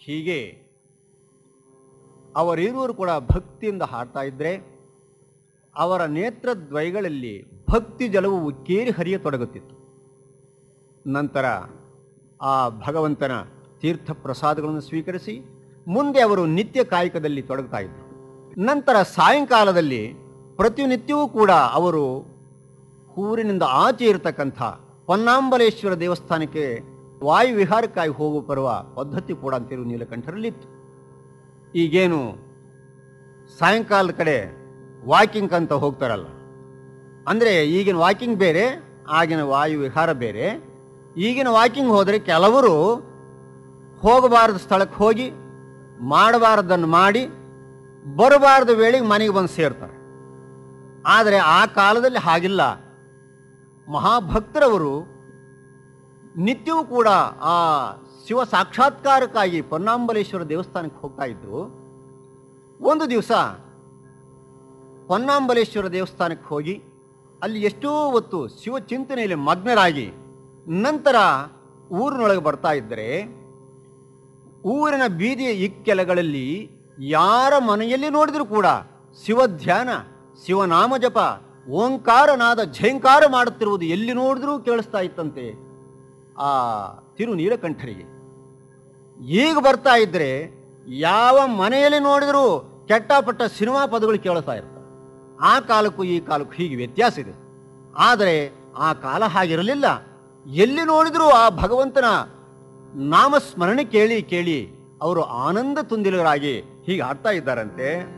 ಹೀಗೆ ಅವರಿರುವರು ಕೂಡ ಭಕ್ತಿಯಿಂದ ಹಾಡ್ತಾ ಇದ್ದರೆ ಅವರ ನೇತ್ರದ್ವಯಗಳಲ್ಲಿ ಭಕ್ತಿ ಜಲವು ಉಕ್ಕೇರಿ ಹರಿಯತೊಡಗುತ್ತಿತ್ತು ನಂತರ ಆ ಭಗವಂತನ ತೀರ್ಥ ಪ್ರಸಾದಗಳನ್ನು ಸ್ವೀಕರಿಸಿ ಮುಂದೆ ಅವರು ನಿತ್ಯ ಕಾಯಕದಲ್ಲಿ ತೊಡಗ್ತಾ ಇದ್ದರು ನಂತರ ಸಾಯಂಕಾಲದಲ್ಲಿ ಪ್ರತಿನಿತ್ಯವೂ ಕೂಡ ಅವರು ಊರಿನಿಂದ ಆಚೆ ಇರತಕ್ಕಂಥ ಪೊನ್ನಾಂಬಲೇಶ್ವರ ದೇವಸ್ಥಾನಕ್ಕೆ ವಾಯು ವಿಹಾರಕ್ಕಾಗಿ ಹೋಗುವ ಬರುವ ಪದ್ಧತಿ ಕೂಡ ಅಂತಿರು ನೀಲಕಂಠರಲ್ಲಿತ್ತು ಈಗೇನು ಸಾಯಂಕಾಲದ ಕಡೆ ವಾಕಿಂಗ್ ಅಂತ ಹೋಗ್ತಾರಲ್ಲ ಅಂದರೆ ಈಗಿನ ವಾಕಿಂಗ್ ಬೇರೆ ಆಗಿನ ವಾಯು ವಿಹಾರ ಬೇರೆ ಈಗಿನ ವಾಕಿಂಗ್ ಹೋದರೆ ಕೆಲವರು ಹೋಗಬಾರದು ಸ್ಥಳಕ್ಕೆ ಹೋಗಿ ಮಾಡಬಾರದನ್ನು ಮಾಡಿ ಬರಬಾರದು ವೇಳೆಗೆ ಮನೆಗೆ ಬಂದು ಸೇರ್ತಾರೆ ಆದರೆ ಆ ಕಾಲದಲ್ಲಿ ಹಾಗಿಲ್ಲ ಮಹಾಭಕ್ತರವರು ನಿತ್ಯವೂ ಕೂಡ ಆ ಶಿವ ಸಾಕ್ಷಾತ್ಕಾರಕ್ಕಾಗಿ ಪೊನ್ನಾಂಬಲೇಶ್ವರ ದೇವಸ್ಥಾನಕ್ಕೆ ಹೋಗ್ತಾ ಇದ್ರು ಒಂದು ದಿವಸ ಪೊನ್ನಾಂಬಲೇಶ್ವರ ದೇವಸ್ಥಾನಕ್ಕೆ ಹೋಗಿ ಅಲ್ಲಿ ಎಷ್ಟೋ ಹೊತ್ತು ಶಿವ ಚಿಂತನೆಯಲ್ಲಿ ಮಗ್ನರಾಗಿ ನಂತರ ಊರಿನೊಳಗೆ ಬರ್ತಾ ಇದ್ದರೆ ಊರಿನ ಬೀದಿಯ ಇಕ್ಕೆಲಗಳಲ್ಲಿ ಯಾರ ಮನೆಯಲ್ಲಿ ನೋಡಿದರೂ ಕೂಡ ಶಿವ ಧ್ಯಾನ ಶಿವನಾಮ ಜಪ ಓಂಕಾರನಾದ ಝೇಂಕಾರ ಮಾಡುತ್ತಿರುವುದು ಎಲ್ಲಿ ನೋಡಿದ್ರೂ ಕೇಳಿಸ್ತಾ ಇತ್ತಂತೆ ಆ ತಿರು ನೀಲಕಂಠರಿಗೆ ಈಗ ಬರ್ತಾ ಇದ್ರೆ ಯಾವ ಮನೆಯಲ್ಲಿ ನೋಡಿದರೂ ಕೆಟ್ಟಪಟ್ಟ ಸಿನಿಮಾ ಪದಗಳು ಕೇಳಿಸ್ತಾ ಇರ್ತವೆ ಆ ಕಾಲಕ್ಕೂ ಈ ಕಾಲಕ್ಕೂ ಹೀಗೆ ವ್ಯತ್ಯಾಸ ಇದೆ ಆದರೆ ಆ ಕಾಲ ಹಾಗಿರಲಿಲ್ಲ ಎಲ್ಲಿ ನೋಡಿದರೂ ಆ ಭಗವಂತನ ನಾಮಸ್ಮರಣೆ ಕೇಳಿ ಕೇಳಿ ಅವರು ಆನಂದ ತುಂದಿಲರಾಗಿ ಹೀಗೆ ಆಡ್ತಾ ಇದ್ದಾರಂತೆ